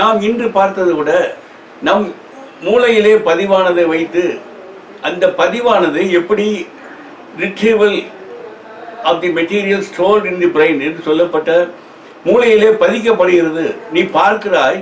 நாம் இன்று பார்த்ததை விட நம் மூளையிலே பதிவானதை வைத்து அந்த பதிவானது எப்படி retrieval of the material stored in the brain என்று சொல்லப்பட்ட மூளையிலே பதிக்கப்படுகிறது நீ பார்க்கிறாய்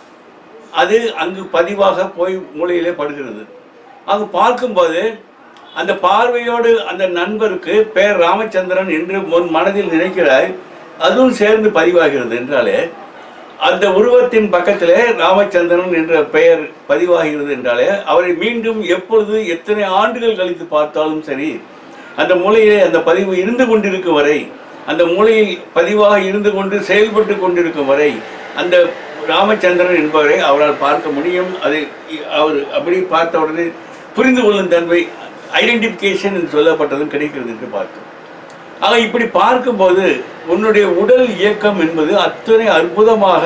அது அங்கு பதிவாக போய் மூளையிலே படுகிறது அங்கு பார்க்கும்போது அந்த பார்வையோடு அந்த நண்பருக்கு பேர் ராமச்சந்திரன் என்று உன் மனதில் நினைக்கிறாய் அதுவும் சேர்ந்து பதிவாகிறது என்றாலே அந்த உருவத்தின் பக்கத்திலே ராமச்சந்திரன் என்ற பெயர் பதிவாகிறது என்றாலே அவரை மீண்டும் எப்பொழுது எத்தனை ஆண்டுகள் கழித்து பார்த்தாலும் சரி அந்த மூலையிலே அந்த பதிவு இருந்து கொண்டிருக்கும் வரை அந்த மூலையில் பதிவாக இருந்து கொண்டு செயல்பட்டு கொண்டிருக்கும் வரை அந்த ராமச்சந்திரன் என்பவரை அவரால் பார்க்க முடியும் அதை அவர் அப்படி பார்த்த உடனே புரிந்து கொள்ளும் தன்மை ஐடென்டிஃபிகேஷன் என்று சொல்லப்பட்டதும் கிடைக்கிறது என்று பார்த்தோம் ஆக இப்படி பார்க்கும்போது உன்னுடைய உடல் இயக்கம் என்பது அத்தனை அற்புதமாக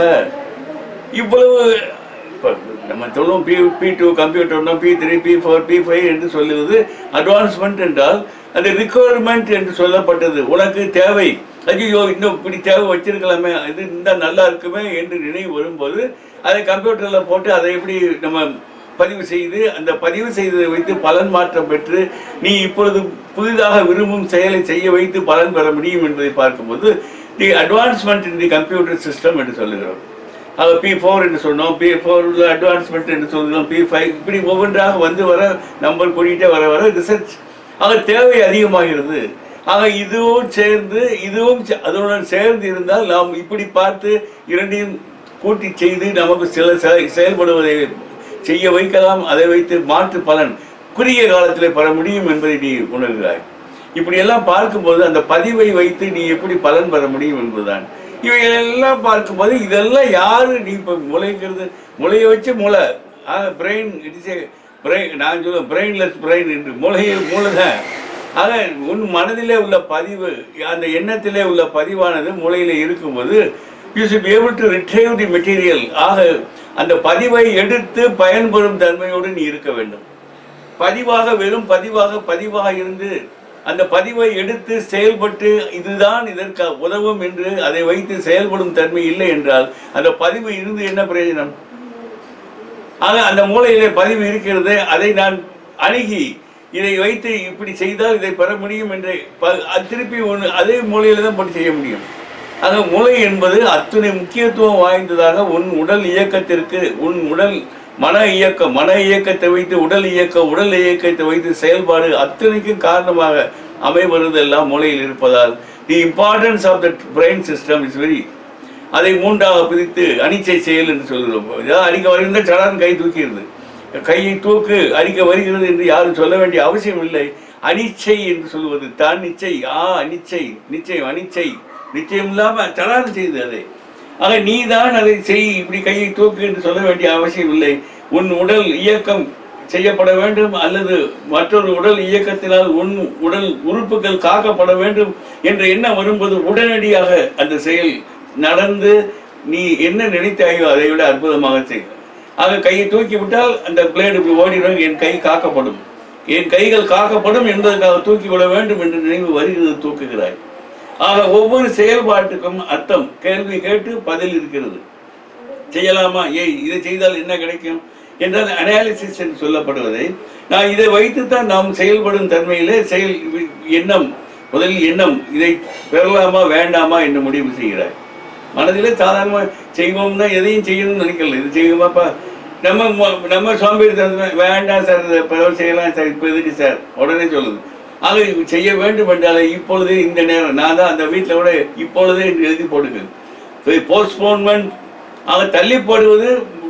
இவ்வளவு இப்ப நம்ம சொல்லுவோம் பி பி டூ கம்ப்யூட்டர்னா P three P four P five என்று சொல்லுவது அட்வான்ஸ்மெண்ட் என்றால் அந்த ரிக்குவயர்மெண்ட் என்று சொல்லப்பட்டது உனக்கு தேவை ஐயோ இன்னும் இப்படி தேவை வச்சிருக்கலாமே இது இருந்தால் நல்லா இருக்குமே என்று நினைவு வரும்போது அதை கம்ப்யூட்டரில் போட்டு அதை எப்படி நம்ம பதிவு செய்து அந்த பதிவு செய்ததை வைத்து பலன் மாற்றம் பெற்று நீ இப்பொழுது புதிதாக விரும்பும் செயலை செய்ய வைத்து பலன் பெற முடியும் என்பதை பார்க்கும்போது the advancement in the computer system என்று சொல்லுகிறோம் அது பி ஃபோர் என்று சொன்னோம் பி ஃபோரில் அட்வான்ஸ்மெண்ட் என்று சொல்கிறோம் பி ஃபைவ் இப்படி ஒவ்வொன்றாக வந்து வர நம்பர் கூட்டிகிட்டே வர வர ரிசர்ச் ஆக தேவை அதிகமாகிறது ஆக இதுவும் சேர்ந்து இதுவும் சே- அதனுடன் சேர்ந்து இருந்தால் நாம் இப்படி பார்த்து இரண்டையும் கூட்டி செய்து நமக்கு சில செ- செயல்படுவதை செய்ய வைக்கலாம் அதை வைத்து மாற்று பலன் குறுகிய காலத்திலே பெற முடியும் என்பதை நீ உணர்கிறாய் இப்படியெல்லாம் பார்க்கும்போது அந்த பதிவை வைத்து நீ எப்படி பலன் பெற முடியும் என்பதுதான் இவைகளெல்லாம் பார்க்கும்போது இதெல்லாம் யாரு நீ இப்போ முளைக்கிறது முளைய வச்சு முளை பிரெயின் இட்ஸ் ஏ பிரெயின் நான் சொல்லுவேன் பிரெயின்லெஸ் பிரெயின் என்று முளைய மூளை தான் ஆக உன் மனதிலே உள்ள பதிவு அந்த எண்ணத்திலே உள்ள பதிவானது மூளையில இருக்கும்போது you should be able to retrieve the material ஆக அந்த பதிவை எடுத்து பயன்பெறும் தன்மையோடு நீ இருக்க வேண்டும் பதிவாக வெறும் பதிவாக பதிவாக இருந்து அந்த பதிவை எடுத்து செயல்பட்டு இதுதான் இதற்கு உதவும் என்று அதை வைத்து செயல்படும் தன்மை இல்லை என்றால் அந்த பதிவு இருந்து என்ன பிரயோஜனம் ஆக அந்த மூலையிலே பதிவு இருக்கிறது அதை நான் அணுகி இதை வைத்து இப்படி செய்தால் இதை பெற முடியும் என்று ப- அது திருப்பி ஒன்று அதே மூலையில தான் போட்டு செய்ய முடியும் ஆக மூளை என்பது அத்துணை முக்கியத்துவம் வாய்ந்ததாக உன் உடல் இயக்கத்திற்கு உன் உடல் மன இயக்கம் மன இயக்கத்தை வைத்து உடல் இயக்கம் உடல் இயக்கத்தை வைத்து செயல்பாடு அத்தனைக்கும் காரணமாக அமைவது எல்லாம் மூளையில் இருப்பதால் the importance of the brain system is very அதை மூன்றாக பிரித்து அனிச்சை செயல் என்று சொல்கிறோம் ஏதாவது அடிக்க வருகின்ற சடான் கை தூக்கிடுது கையை தூக்கு அடிக்க வருகிறது என்று யாரும் சொல்ல வேண்டிய அவசியம் இல்லை அனிச்சை என்று சொல்வது தான் நிச்சை ஆ அனிச்சை நிச்சயம் அனிச்சை நிச்சயம் இல்லாம சடான் செய்து அதை ஆக நீ தான் அதை செய் இப்படி கையை தூக்கு என்று சொல்ல வேண்டிய அவசியம் இல்லை உன் உடல் இயக்கம் செய்யப்பட வேண்டும் அல்லது மற்றொரு உடல் இயக்கத்தினால் உன் உடல் உறுப்புகள் காக்கப்பட வேண்டும் என்ற எண்ணம் வரும்போது உடனடியாக அந்த செயல் நடந்து நீ என்ன நினைத்தாயோ அதை விட அற்புதமாக செய் ஆக கையை தூக்கி விட்டால் அந்த பிளேடு இப்படி ஓடிடும் என் கை காக்கப்படும் என் கைகள் காக்கப்படும் என்பதற்காக தூக்கி விட வேண்டும் என்ற நினைவு வருகிறது தூக்குகிறாய் ஆக ஒவ்வொரு செயல்பாட்டுக்கும் அர்த்தம் கேள்வி கேட்டு பதில் இருக்கிறது செய்யலாமா ஏய் இதை செய்தால் என்ன கிடைக்கும் என்றால் அனாலிசிஸ் என்று சொல்லப்படுவதை நான் இதை வைத்துத்தான் நாம் செயல்படும் தன்மையிலே செயல் எண்ணம் முதலில் எண்ணம் இதை பெறலாமா வேண்டாமா என்று முடிவு செய்கிறாய் மனதிலே சாதாரணமாக செய்வோம்னா எதையும் செய்யணும்னு நினைக்கல இது செய்வோமாப்பா நம்ம மொ- நம்ம சோம்பேறி வேண்டாம் சார் இதை பிறகு செய்யலாம் சார் இப்போ எதுக்கு சார் உடனே சொல்லுது ஆக இது செய்ய வேண்டும் என்றாலே இப்பொழுது இந்த நேரம் நான் தான் அந்த வீட்டில் கூட இப்பொழுதே என்று எழுதி போடுங்க போஸ்ட்போன்மெண்ட் ஆக தள்ளி போடுவது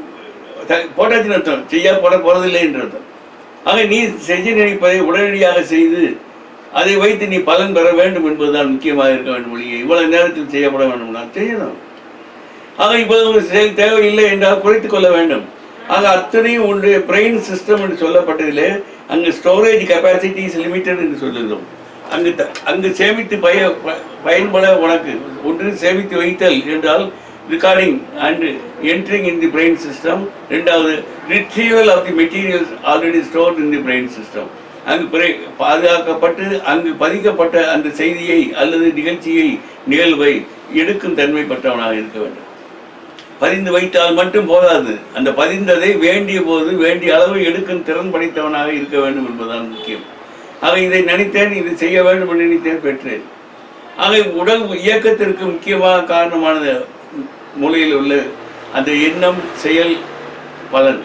த- போட்டாச்சுன்னு அர்த்தம் செய்ய போட போறதில்லை என்று அர்த்தம் ஆக நீ செய்ய நினைப்பதை உடனடியாக செய்து அதை வைத்து நீ பலன் பெற வேண்டும் என்பதுதான் முக்கியமாக இருக்க வேண்டும் ஒழிய இவ்வளவு நேரத்தில் செய்யப்பட வேண்டும் நான் செய்யணும் ஆக இப்போது ஒரு செயல் தேவையில்லை என்றால் குறைத்துக் கொள்ள வேண்டும் ஆக அத்தனையும் உன்னுடைய பிரெயின் சிஸ்டம் என்று சொல்லப்பட்டதிலே அங்கு ஸ்டோரேஜ் கெப்பாசிட்டி இஸ் லிமிட்டட் என்று சொல்லுகிறோம் அங்கு த- அங்கு சேமித்து பய ப- பயன்பட உனக்கு ஒன்று சேமித்து வைத்தல் என்றால் recording and entering in the brain system ரெண்டாவது retrieval of the materials already stored in the brain system அங்கு பிறை- பாதுகாக்கப்பட்டு அங்கு பதிக்கப்பட்ட அந்த செய்தியை அல்லது நிகழ்ச்சியை நிகழ்வை எடுக்கும் தன்மை பெற்றவனாக இருக்க வேண்டும் பதிந்து வைத்தால் மட்டும் போதாது அந்த பதிந்ததை வேண்டிய போது வேண்டிய அளவு எடுக்கும் திறன் படைத்தவனாக இருக்க வேண்டும் என்பதுதான் முக்கியம் ஆக இதை நினைத்தேன் இது செய்ய வேண்டும் என்று நினைத்தேன் பெற்றேன் ஆக உடல் இயக்கத்திற்கு முக்கியமாக காரணமானது மூலையில் உள்ள அந்த எண்ணம் செயல் பலன்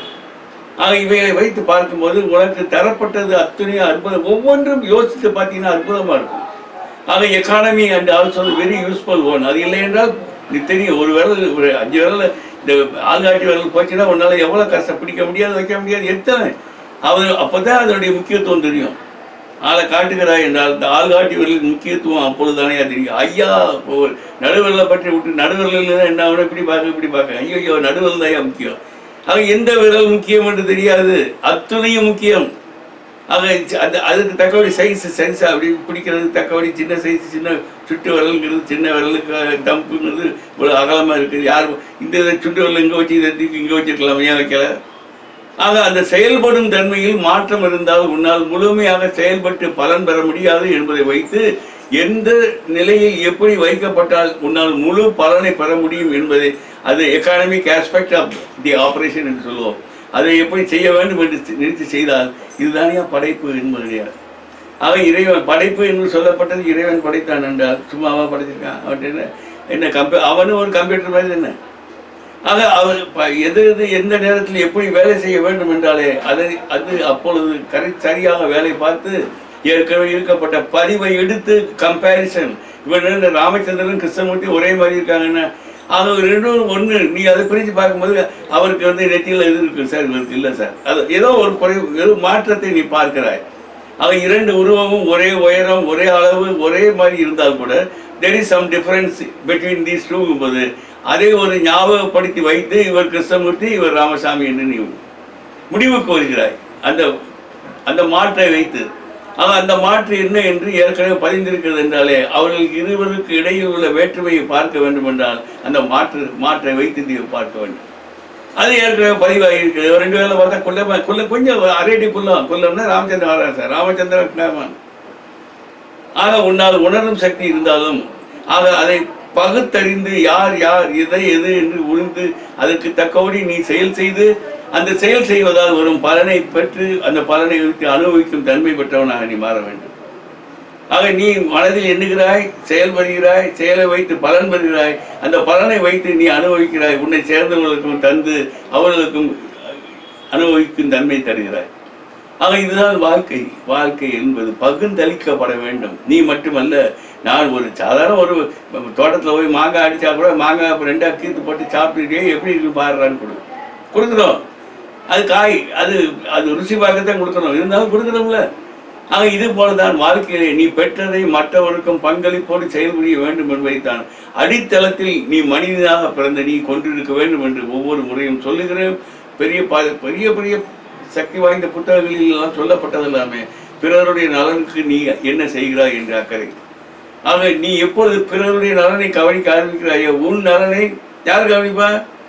ஆக இவைகளை வைத்து பார்க்கும்போது உனக்கு தரப்பட்டது அத்துணையும் அற்புதம் ஒவ்வொன்றும் யோசித்து பார்த்தீங்கன்னா அற்புதமா இருக்கும் ஆக economy and also very useful one அது இல்லை என்றால் நீ தெரியும் ஒரு விரல் ஒரு அஞ்சு விரல் இந்த ஆள்காட்டி விரல் போச்சுன்னா உன்னால எவ்வளவு கஷ்டம் பிடிக்க முடியாது வைக்க முடியாது எத்தனை அவர் அப்பதான் அதனுடைய முக்கியத்துவம் தெரியும் ஆளை காட்டுகிறாய் என்றால் இந்த ஆள்காட்டி விரலின் முக்கியத்துவம் அப்பொழுதுதானே அது தெரியும் ஐயா இப்போ ஒரு நடுவிரலை பற்றி விட்டு நடுவிரலில் என்ன ஆகணும் இப்படி பார்க்க இப்படி பார்க்க ஐயோ ஐயோ நடுவிரல் தான் முக்கியம் ஆக எந்த விரல் முக்கியம் என்று தெரியாது அத்துணையும் முக்கியம் ஆக அது அதுக்கு தக்கபடி சைஸ் சைஸ் அப்படி பிடிக்கிறது தக்கபடி சின்ன சைஸ் சின்ன சுட்டு விரலுங்கிறது சின்ன விரலுக்கு டம்புங்கிறது இவ்வளோ அகலமாக இருக்குது யார் இந்த இதை சுட்டு விரல் இங்கே வச்சு இதை தூக்கி இங்கே வச்சிருக்கலாம் ஏன் வைக்கல ஆக அந்த செயல்படும் தன்மையில் மாற்றம் இருந்தால் உன்னால் முழுமையாக செயல்பட்டு பலன் பெற முடியாது என்பதை வைத்து எந்த நிலையில் எப்படி வைக்கப்பட்டால் உன்னால் முழு பலனை பெற முடியும் என்பதை அது economic aspect of the operation என்று சொல்லுவோம் அதை எப்படி செய்ய வேண்டும் என்று நிறுத்தி செய்தால் இதுதானே படைப்பு என்பது கிடையாது ஆக இறைவன் படைப்பு என்று சொல்லப்பட்டது இறைவன் படைத்தான் என்றால் சும்மாவா படைச்சிருக்கான் அவன் என்ன என்ன கம்ப்யூ அவனும் ஒரு கம்ப்யூட்டர் மாதிரி தானே ஆக அவர் ப- எது எது எந்த நேரத்தில் எப்படி வேலை செய்ய வேண்டும் என்றாலே அதை அது அப்பொழுது கரை சரியாக வேலை பார்த்து ஏற்கனவே இருக்கப்பட்ட பதிவை எடுத்து கம்பேரிசன் இவன் என்ன ராமச்சந்திரன் கிருஷ்ணமூர்த்தி ஒரே மாதிரி இருக்காங்கன்னா ஆக ரெண்டும் ஒன்று நீ அதை பிரித்து பார்க்கும்போது அவருக்கு வந்து நெத்தியில் எது இருக்கு சார் இவருக்கு இல்லை சார் அது ஏதோ ஒரு குறை ஏதோ மாற்றத்தை நீ பார்க்கிறாய் ஆக இரண்டு உருவமும் ஒரே உயரம் ஒரே அளவு ஒரே மாதிரி இருந்தால் கூட there is some difference between these two என்பது அதை ஒரு ஞாபகப்படுத்தி வைத்து இவர் கிருஷ்ணமூர்த்தி இவர் ராமசாமி என்று நீ முடிவுக்கு வருகிறாய் அந்த அந்த மாற்றை வைத்து ஆக அந்த மாற்று என்ன என்று ஏற்கனவே பதிந்திருக்கிறது என்றாலே அவர்களுக்கு இருவருக்கு இடையில் உள்ள வேற்றுமையை பார்க்க வேண்டும் என்றால் அந்த மாற்று மாற்றை வைத்து நீ பார்க்க வேண்டும் அது ஏற்கனவே பதிவாகி இருக்குது ரெண்டு வேலை பார்த்தா குள்ள குள்ள கொஞ்சம் அரேடி குல்லம் குல்லம்னா ராமச்சந்திரன் வராரு சார் ராமச்சந்திரன் கிராமன் ஆக உன்னால் உணரும் சக்தி இருந்தாலும் ஆக அதை பகுத்தறிந்து யார் யார் எதை எது என்று உணர்ந்து அதற்கு தக்கபடி நீ செயல் செய்து அந்த செயல் செய்வதால் வரும் பலனை பெற்று அந்த பலனை வைத்து அனுபவிக்கும் தன்மை பெற்றவனாக நீ மாற வேண்டும் ஆக நீ மனதில் எண்ணுகிறாய் செயல்படுகிறாய் செயலை வைத்து பலன் பெறுகிறாய் அந்த பலனை வைத்து நீ அனுபவிக்கிறாய் உன்னை சேர்ந்தவர்களுக்கும் தந்து அவர்களுக்கும் அனுபவிக்கும் தன்மை தருகிறாய் ஆக இதுதான் வாழ்க்கை வாழ்க்கை என்பது பகுந்தளிக்கப்பட வேண்டும் நீ மட்டுமல்ல நான் ஒரு சாதாரண ஒரு தோட்டத்தில் போய் மாங்காய் அடிச்சா கூட மாங்காய் அப்ப ரெண்டா கீத்து போட்டு சாப்பிட்டுட்டே எப்படி இருக்கு பாடுறான்னு கொடு கொடுக்குறோம் அது காய் அது அது ருசி பார்க்கத்தான் கொடுக்கணும் இருந்தாலும் கொடுக்கணும்ல ஆக இது போலதான் வாழ்க்கையிலே நீ பெற்றதை மற்றவருக்கும் பங்களிப்போடு செயல்புரிய வேண்டும் என்பதைத்தான் அடித்தளத்தில் நீ மனிதனாக பிறந்த நீ கொண்டிருக்க வேண்டும் என்று ஒவ்வொரு முறையும் சொல்லுகிறேன் பெரிய ப- பெரிய பெரிய சக்தி வாய்ந்த புத்தகங்களில் எல்லாம் சொல்லப்பட்டது எல்லாமே பிறருடைய நலனுக்கு நீ என்ன செய்கிறாய் என்ற அக்கறை ஆக நீ எப்பொழுது பிறருடைய நலனை கவனிக்க ஆரம்பிக்கிறாயோ உன் நலனை யார் கவனிப்பா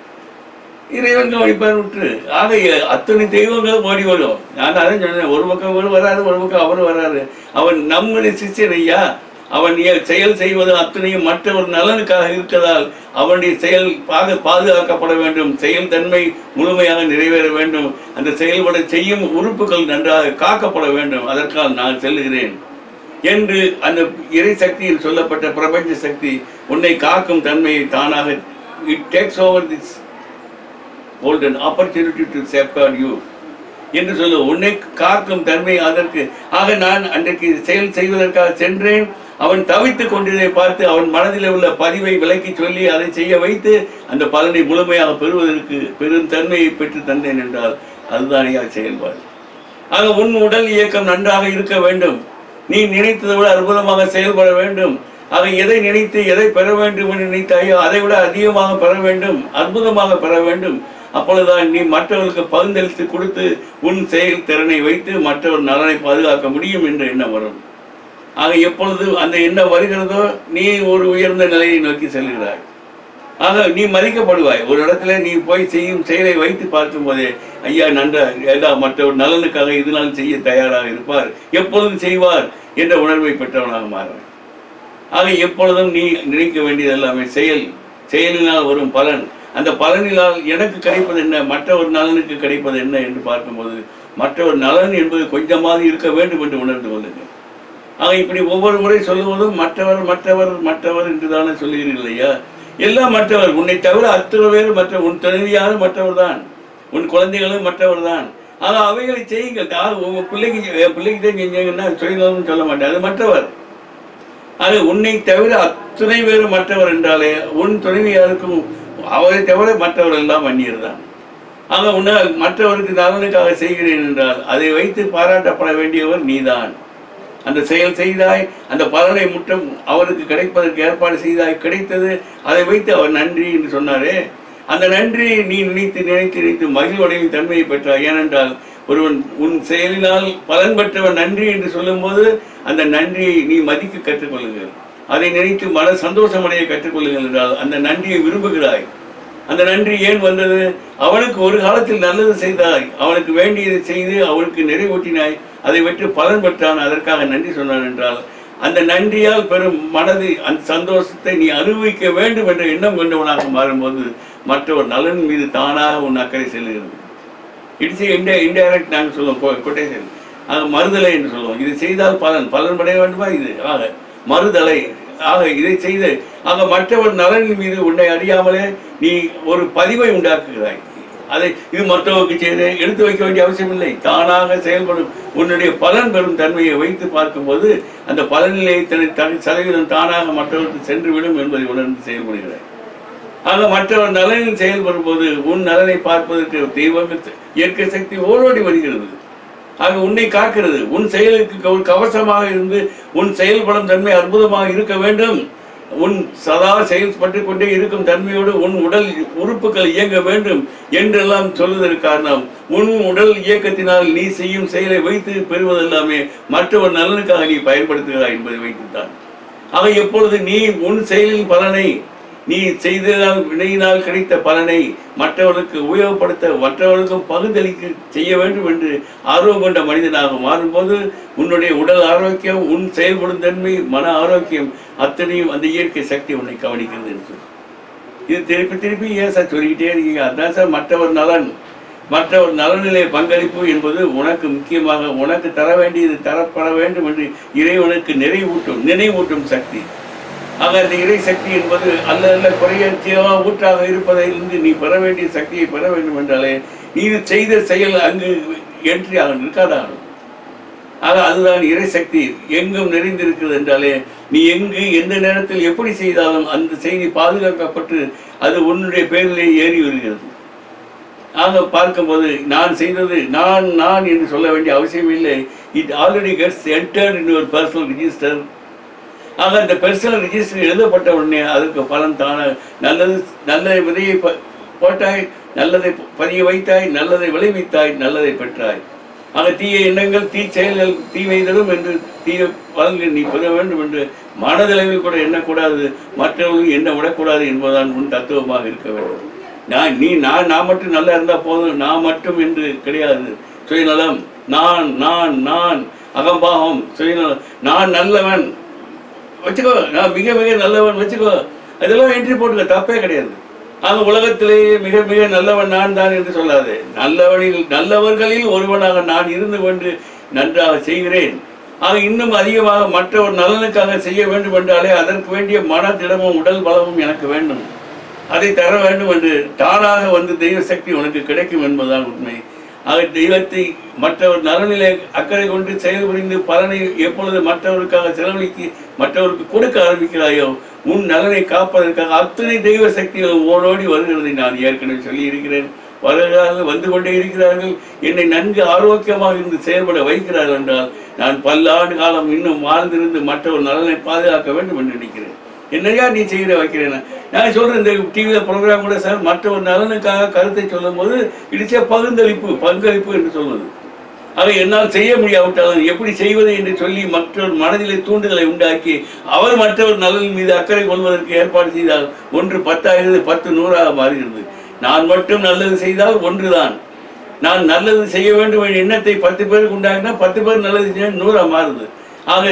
இறைவன் கவனிப்பார் விட்டு ஆக எ- அத்தனை தெய்வங்களும் ஓடி வரும் நான் அதான் சொன்னேன் ஒரு பக்கம் இவர் வராரு ஒரு பக்கம் அவர் வராரு அவன் நம்முடைய சிஷ்யன் ஐயா அவன் எ- செயல் செய்வது அத்தனையும் மற்றவர் நலனுக்காக இருக்கதால் அவனுடைய செயல் பாக பாதுகாக்கப்பட வேண்டும் செயல் தன்மை முழுமையாக நிறைவேற வேண்டும் அந்த செயல்பட செய்யும் உறுப்புகள் நன்றாக காக்கப்பட வேண்டும் அதற்காக நான் செல்லுகிறேன் என்று அந்த இறை சக்தியில் சொல்லப்பட்ட பிரபஞ்ச சக்தி உன்னை காக்கும் தன்மையை தானாக it takes over this golden opportunity to safeguard you என்று சொல்ல உன்னை காக்கும் தன்மை அதற்கு ஆக நான் அன்றைக்கு செயல் செய்வதற்காக சென்றேன் அவன் தவித்துக் கொண்டதை பார்த்து அவன் மனதில் உள்ள பதிவை விலக்கி சொல்லி அதை செய்ய வைத்து அந்த பலனை முழுமையாக பெறுவதற்கு பெரும் தன்மையை பெற்று தந்தேன் என்றால் அதுதானே அது செயல்பாடு ஆக உன் உடல் இயக்கம் நன்றாக இருக்க வேண்டும் நீ நினைத்ததை விட அற்புதமாக செயல்பட வேண்டும் ஆக எதை நினைத்து எதை பெற வேண்டும் என்று நினைத்தாயோ அதை விட அதிகமாக பெற வேண்டும் அற்புதமாக பெற வேண்டும் அப்பொழுதுதான் நீ மற்றவர்களுக்கு பகிர்ந்தளித்து கொடுத்து உன் செயல் திறனை வைத்து மற்றவர் நலனை பாதுகாக்க முடியும் என்ற எண்ணம் வரும் ஆக எப்பொழுது அந்த எண்ணம் வருகிறதோ நீ ஒரு உயர்ந்த நிலையை நோக்கி செல்கிறாய் ஆக நீ மதிக்கப்படுவாய் ஒரு இடத்துல நீ போய் செய்யும் செயலை வைத்து பார்க்கும் போதே ஐயா நன்றா ஏதா மற்றவர் நலனுக்காக இதனால் செய்ய தயாராக இருப்பார் எப்பொழுதும் செய்வார் என்ற உணர்வை பெற்றவனாக மாறுவேன் ஆக எப்பொழுதும் நீ நினைக்க வேண்டியது எல்லாமே செயல் செயலினால் வரும் பலன் அந்த பலனினால் எனக்கு கிடைப்பது என்ன மற்றவர் நலனுக்கு கிடைப்பது என்ன என்று பார்க்கும்போது மற்றவர் நலன் என்பது கொஞ்சமாவது இருக்க வேண்டும் என்று உணர்ந்து கொள்ளுங்கள் ஆக இப்படி ஒவ்வொரு முறை சொல்லுவதும் மற்றவர் மற்றவர் மற்றவர் என்று தானே சொல்லுகிறீர்கள் இல்லையா எல்லாம் மற்றவர் உன்னை தவிர அத்தனை பேர் மற்ற உன் துணைவியாரும் மற்றவர் தான் உன் குழந்தைகளும் மற்றவர் தான் ஆக அவைகளை செய்யுங்கள் ஆக உங்க பிள்ளைக்கு என் பிள்ளைக்கு தான் செஞ்சீங்கன்னா சுயநலம்னு சொல்ல மாட்டேன் அது மற்றவர் அது உன்னை தவிர அத்துணை பேர் மற்றவர் என்றாலே உன் துணைவியாருக்கும் அவரை தவிர மற்றவர் எல்லாம் அந்நியர் தான் ஆக உன்னால் மற்றவருக்கு நலனுக்காக செய்கிறேன் என்றால் அதை வைத்து பாராட்டப்பட வேண்டியவர் நீதான் அந்த செயல் செய்தாய் அந்த பலனை முட்டம் அவருக்கு கிடைப்பதற்கு ஏற்பாடு செய்தாய் கிடைத்தது அதை வைத்து அவர் நன்றி என்று சொன்னாரே அந்த நன்றி நீ நினைத்து நினைத்து நினைத்து மகிழ்வடையும் தன்மையை பெற்றாய் ஏனென்றால் ஒருவன் உன் செயலினால் பலன் பெற்றவன் நன்றி என்று சொல்லும்போது அந்த நன்றியை நீ மதிக்க கற்றுக்கொள்ளுங்கள் அதை நினைத்து மன சந்தோஷமடைய கற்றுக்கொள்ளுங்கள் என்றால் அந்த நன்றியை விரும்புகிறாய் அந்த நன்றி ஏன் வந்தது அவனுக்கு ஒரு காலத்தில் நல்லது செய்தாய் அவனுக்கு வேண்டியதை செய்து அவனுக்கு நிறைவூட்டினாய் அதை வெற்றி பலன் பெற்றான் அதற்காக நன்றி சொன்னான் என்றால் அந்த நன்றியால் பெறும் மனது அந்த சந்தோஷத்தை நீ அனுபவிக்க வேண்டும் என்ற எண்ணம் கொண்டவனாக மாறும்போது மற்றவர் நலன் மீது தானாக உன் அக்கறை செல்கிறது இட்ஸ் இன்டே இன்டைரக்ட் நாங்கள் சொல்லுவோம் கொட்டேஷன் ஆக மறுதலை என்று சொல்லுவோம் இது செய்தால் பலன் பலன் படைய வேண்டுமா இது ஆக மறுதலை ஆக இதை செய்து ஆக மற்றவர் நலனின் மீது உன்னை அறியாமலே நீ ஒரு பதிவை உண்டாக்குகிறாய் அதை இது மற்றவருக்கு செய்து எடுத்து வைக்க வேண்டிய அவசியம் இல்லை தானாக செயல்படும் உன்னுடைய பலன் பெறும் தன்மையை வைத்து பார்க்கும்போது அந்த பலனிலே தனி தனி சதவீதம் தானாக மற்றவருக்கு சென்று விடும் என்பதை உணர்ந்து செயல்படுகிறாய் ஆக மற்றவர் நலனில் செயல்படும் போது உன் நலனை பார்ப்பதற்கு தெய்வம் இயற்கை சக்தி ஓடோடி வருகிறது ஆக உன்னை காக்கிறது உன் செயலுக்கு ஒரு கவசமாக இருந்து உன் செயல்படும் தன்மை அற்புதமாக இருக்க வேண்டும் உன் சதா செயல்பட்டு கொண்டே இருக்கும் தன்மையோடு உன் உடல் உறுப்புகள் இயங்க வேண்டும் என்றெல்லாம் சொல்வதற்கு காரணம் உன் உடல் இயக்கத்தினால் நீ செய்யும் செயலை வைத்து பெறுவதெல்லாமே மற்றவர் நலனுக்காக நீ பயன்படுத்துகிறாய் என்பதை வைத்துத்தான் ஆக எப்பொழுது நீ உன் செயலின் பலனை நீ செய்ததால் வினையினால் கிடைத்த பலனை மற்றவர்களுக்கு உபயோகப்படுத்த மற்றவர்களுக்கும் பகுதளிக்க செய்ய வேண்டும் என்று ஆர்வம் கொண்ட மனிதனாக மாறும்போது உன்னுடைய உடல் ஆரோக்கியம் உன் செயல்படும் தன்மை மன ஆரோக்கியம் அத்தனையும் அந்த இயற்கை சக்தி உன்னை கவனிக்கிறது என்று சொல்லு. இது திருப்பி திருப்பி ஏன் சார் சொல்லிக்கிட்டே இருக்கீங்க அதான் சார் மற்றவர் நலன் மற்றவர் நலனிலே பங்களிப்பு என்பது உனக்கு முக்கியமாக உனக்கு தர வேண்டியது தரப்பட வேண்டும் என்று இறைவனுக்கு நிறைவூட்டும் நினைவூட்டும் சக்தி ஆக அந்த இறை சக்தி என்பது அல்ல அல்ல குறையற்சியாக ஊற்றாக இருப்பதிலிருந்து நீ பெற வேண்டிய சக்தியை பெற வேண்டும் என்றாலே நீ செய்த செயல் அங்கு என்ட்ரி ஆகணும் இருக்காதாகணும் ஆக அதுதான் இறை சக்தி எங்கும் நிறைந்திருக்கிறது என்றாலே நீ எங்கு எந்த நேரத்தில் எப்படி செய்தாலும் அந்த செய்தி பாதுகாக்கப்பட்டு அது உன்னுடைய பேரிலே ஏறி வருகிறது ஆக பார்க்கும்போது நான் செய்தது நான் நான் என்று சொல்ல வேண்டிய அவசியம் இல்லை it already gets entered in ஒரு பர்சனல் ரிஜிஸ்டர் ஆக அந்த பெர்சனல் ரிஜிஸ்டர் எழுதப்பட்ட உடனே அதற்கு பலன் தான நல்லது நல்ல விதையை ப- போட்டாய் நல்லதை பதிய வைத்தாய் நல்லதை விளைவித்தாய் நல்லதை பெற்றாய் ஆக தீய எண்ணங்கள் தீ செயல்கள் தீமை தரும் என்று தீய பலன்கள் நீ பெற வேண்டும் என்று மனதளவில் கூட எண்ணக்கூடாது மற்றவர்கள் எண்ண விடக்கூடாது என்பதுதான் உன் தத்துவமாக இருக்க வேண்டும் நான் நீ நான் நான் மட்டும் நல்லா இருந்தா போதும் நான் மட்டும் என்று கிடையாது சுயநலம் நான் நான் நான் அகம்பாவம் சுயநலம் நான் நல்லவன் வச்சுக்கோ நான் மிக மிக நல்லவன் வச்சுக்கோ அதெல்லாம் என்ட்ரி போட்டுக்க தப்பே கிடையாது ஆக உலகத்திலேயே மிக மிக நல்லவன் நான் தான் என்று சொல்லாது நல்லவனில் நல்லவர்களில் ஒருவனாக நான் இருந்து கொண்டு நன்றாக செய்கிறேன் ஆக இன்னும் அதிகமாக மற்றவர் நலனுக்காக செய்ய வேண்டும் என்றாலே அதற்கு வேண்டிய மனதிடமும் உடல் பலமும் எனக்கு வேண்டும் அதை தர வேண்டும் என்று தானாக வந்து தெய்வ சக்தி உனக்கு கிடைக்கும் என்பதுதான் உண்மை ஆக தெய்வத்தை மற்றவர் நலனிலே அக்கறை கொண்டு செயல்புரிந்து பலனை எப்பொழுது மற்றவருக்காக செலவழித்து மற்றவருக்கு கொடுக்க ஆரம்பிக்கிறாயோ உன் நலனை காப்பதற்காக அத்தனை தெய்வ சக்திகள் ஓடோடி வருகிறதை நான் ஏற்கனவே சொல்லி இருக்கிறேன் வருகிறார்கள் வந்து கொண்டே இருக்கிறார்கள் என்னை நன்கு ஆரோக்கியமாக இருந்து செயல்பட வைக்கிறார்கள் என்றால் நான் பல்லாண்டு காலம் இன்னும் வாழ்ந்திருந்து மற்றவர் நலனை பாதுகாக்க வேண்டும் என்று நினைக்கிறேன் என்னையா நீ செய்கிற வைக்கிறேன் நான் சொல்றேன் இந்த டிவியில் ப்ரோக்ராம் கூட சார் மற்றவர் நலனுக்காக கருத்தை சொல்லும்போது இடிச்ச பகுந்தளிப்பு பங்களிப்பு என்று சொல்வது ஆக என்னால் செய்ய முடியாவிட்டாலும் எப்படி செய்வது என்று சொல்லி மற்றவர் மனதிலே தூண்டுதலை உண்டாக்கி அவர் மற்றவர் நலன் மீது அக்கறை கொள்வதற்கு ஏற்பாடு செய்தால் ஒன்று பத்தாகிறது பத்து நூறாக மாறுகிறது நான் மட்டும் நல்லது செய்தால் ஒன்றுதான் நான் நல்லது செய்ய வேண்டும் என்ற எண்ணத்தை பத்து பேருக்கு உண்டாக்கினா பத்து பேர் நல்லது செய்ய நூறா மாறுது ஆக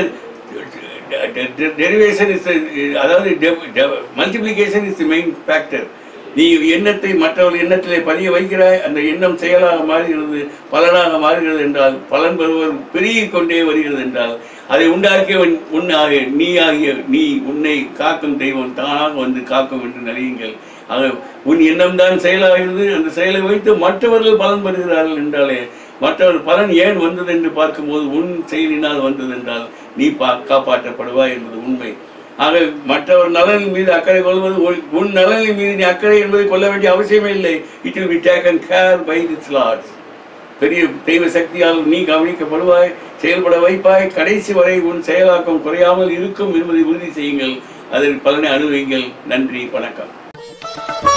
டெரிவேஷன் இஸ் அதாவது multiplication is the main factor நீ எண்ணத்தை மற்றவர்கள் எண்ணத்திலே பதிய வைக்கிறாய் அந்த எண்ணம் செயலாக மாறுகிறது பலனாக மாறுகிறது என்றால் பலன் பெறுவர் பெருகிக் கொண்டே வருகிறது என்றால் அதை உண்டாக்கியவன் உன்னாக நீ ஆகிய நீ உன்னை காக்கும் தெய்வம் தானாக வந்து காக்கும் என்று நினையுங்கள் ஆக உன் எண்ணம் தான் செயலாகிறது அந்த செயலை வைத்து மற்றவர்கள் பலன் பெறுகிறார்கள் என்றாலே மற்றவர் பலன் ஏன் வந்தது என்று பார்க்கும்போது உன் செயலினால் வந்தது என்றால் நீ பா காப்பாற்றப்படுவாய் என்பது உண்மை ஆக மற்றவர் நலனின் மீது அக்கறை கொள்வது உன்- உன் நலனின் மீது நீ அக்கறை என்பதை கொள்ள வேண்டிய அவசியமே இல்லை it will be taken care by its lords பெரிய தெய்வ சக்தியால் நீ கவனிக்கப்படுவாய் செயல்பட வைப்பாய் கடைசி வரை உன் செயலாக்கம் குறையாமல் இருக்கும் என்பதை உறுதி செய்யுங்கள் அதில் பலனை அனுபவிங்கள் நன்றி வணக்கம்